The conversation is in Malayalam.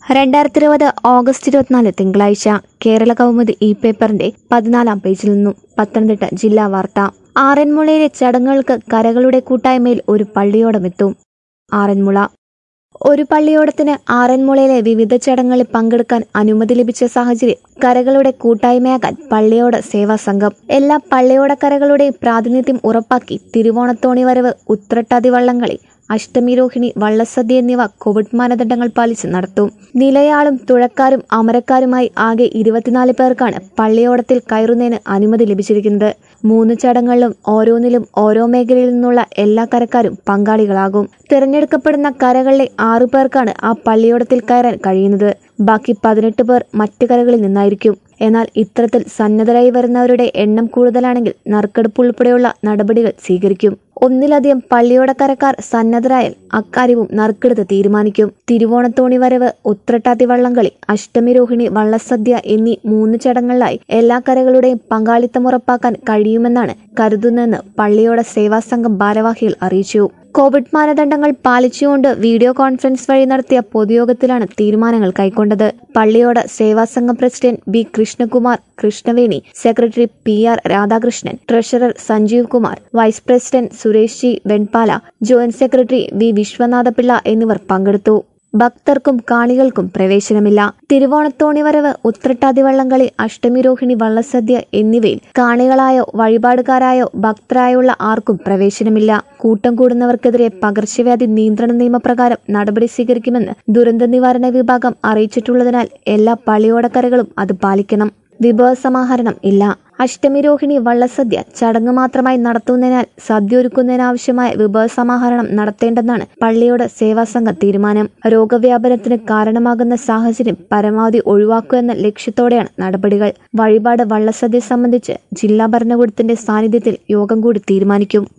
രണ്ടായിരത്തി ഇരുപത് ഓഗസ്റ്റ് ഇരുപത്തിനാല് തിങ്കളാഴ്ച കേരള കൗമുദി ഇ പേപ്പറിന്റെ പതിനാലാം പേജിൽ നിന്നും പത്തനംതിട്ട ജില്ലാ വാർത്ത ആറന്മുളയിലെ ചടങ്ങുകൾക്ക് കരകളുടെ കൂട്ടായ്മയിൽ ഒരു പള്ളിയോടമെത്തും ആറന്മുള ഒരു പള്ളിയോടത്തിന് ആറന്മുളയിലെ വിവിധ ചടങ്ങുകളിൽ പങ്കെടുക്കാൻ അനുമതി ലഭിച്ച സാഹചര്യം കരകളുടെ കൂട്ടായ്മയാകാൻ പള്ളിയോട് സേവാ സംഘം എല്ലാ പള്ളിയോടക്കരകളുടെയും പ്രാതിനിധ്യം ഉറപ്പാക്കി തിരുവോണത്തോണി വരവ് ഉത്രട്ടാതി വള്ളംകളി അഷ്ടമിരോഹിണി വള്ളസദ്യ എന്നിവ കോവിഡ് മാനദണ്ഡങ്ങൾ പാലിച്ച് നടത്തും നിലയാളും തുഴക്കാരും അമരക്കാരുമായി ആകെ ഇരുപത്തിനാല് പേർക്കാണ് പള്ളിയോടത്തിൽ കയറുന്നതിന് അനുമതി ലഭിച്ചിരിക്കുന്നത് മൂന്ന് ചടങ്ങുകളിലും ഓരോന്നിലും ഓരോ മേഖലയിൽ നിന്നുള്ള എല്ലാ കരക്കാരും പങ്കാളികളാകും തിരഞ്ഞെടുക്കപ്പെടുന്ന കരകളിലെ ആറു പേർക്കാണ് ആ പള്ളിയോടത്തിൽ കയറാൻ കഴിയുന്നത് ബാക്കി പതിനെട്ട് പേർ മറ്റു കരകളിൽ നിന്നായിരിക്കും എന്നാൽ ഇത്തരത്തിൽ സന്നദ്ധരായി വരുന്നവരുടെ എണ്ണം കൂടുതലാണെങ്കിൽ നറുക്കെടുപ്പ് ഉൾപ്പെടെയുള്ള നടപടികൾ സ്വീകരിക്കും ഒന്നിലധികം പള്ളിയോടക്കരക്കാർ സന്നദ്ധരായാൽ അക്കാര്യവും നറുക്കെടുത്ത് തീരുമാനിക്കും തിരുവോണത്തോണി വരവ് ഉത്രട്ടാതി വള്ളംകളി അഷ്ടമി രോഹിണി വള്ളസദ്യ എന്നീ മൂന്ന് ചടങ്ങുകളിലായി എല്ലാ കരകളുടെയും പങ്കാളിത്തം ഉറപ്പാക്കാൻ കഴിയുമെന്നാണ് കരുതുന്നതെന്ന് പള്ളിയോട സേവാ സംഘം ഭാരവാഹികൾ അറിയിച്ചു കോവിഡ് മാനദണ്ഡങ്ങൾ പാലിച്ചുകൊണ്ട് വീഡിയോ കോൺഫറൻസ് വഴി നടത്തിയ പൊതുയോഗത്തിലാണ് തീരുമാനങ്ങൾ കൈക്കൊണ്ടത് Palliyoda Sevasangham president B Krishnakumar Krishnaveni secretary P R Radhakrishnan treasurer Sanjeev Kumar vice president Suresh G Venpala joint secretary V Viswanathapillai എന്നിവർ പങ്കെടുത്തു ഭക്തർക്കും കാണികൾക്കും പ്രവേശനമില്ല തിരുവോണത്തോണി വരവ് ഉത്രട്ടാതി വള്ളംകളി അഷ്ടമി രോഹിണി വള്ളസദ്യ എന്നിവയിൽ കാണികളായോ വഴിപാടുകാരായോ ഭക്തരായുള്ള ആർക്കും പ്രവേശനമില്ല കൂട്ടം കൂടുന്നവർക്കെതിരെ പകർച്ചവ്യാധി നിയന്ത്രണ നിയമപ്രകാരം നടപടി സ്വീകരിക്കുമെന്ന് ദുരന്ത നിവാരണ വിഭാഗം അറിയിച്ചിട്ടുള്ളതിനാൽ എല്ലാ പള്ളിയോടക്കരകളും അത് പാലിക്കണം വിഭവ സമാഹരണം ഇല്ല അഷ്ടമി രോഹിണി വള്ളസദ്യ ചടങ്ങ് മാത്രമായി നടത്തുന്നതിനാൽ സദ്യ ഒരുക്കുന്നതിനാവശ്യമായ വിഭവ സമാഹരണം നടത്തേണ്ടെന്നാണ് പള്ളിയോട് സേവാസംഘം തീരുമാനം രോഗവ്യാപനത്തിന് കാരണമാകുന്ന സാഹചര്യം പരമാവധി ഒഴിവാക്കുക എന്ന ലക്ഷ്യത്തോടെയാണ് നടപടികൾ വഴിപാട് വള്ളസദ്യ സംബന്ധിച്ച് ജില്ലാ ഭരണകൂടത്തിന്റെ സാന്നിധ്യത്തിൽ യോഗം കൂടി തീരുമാനിക്കും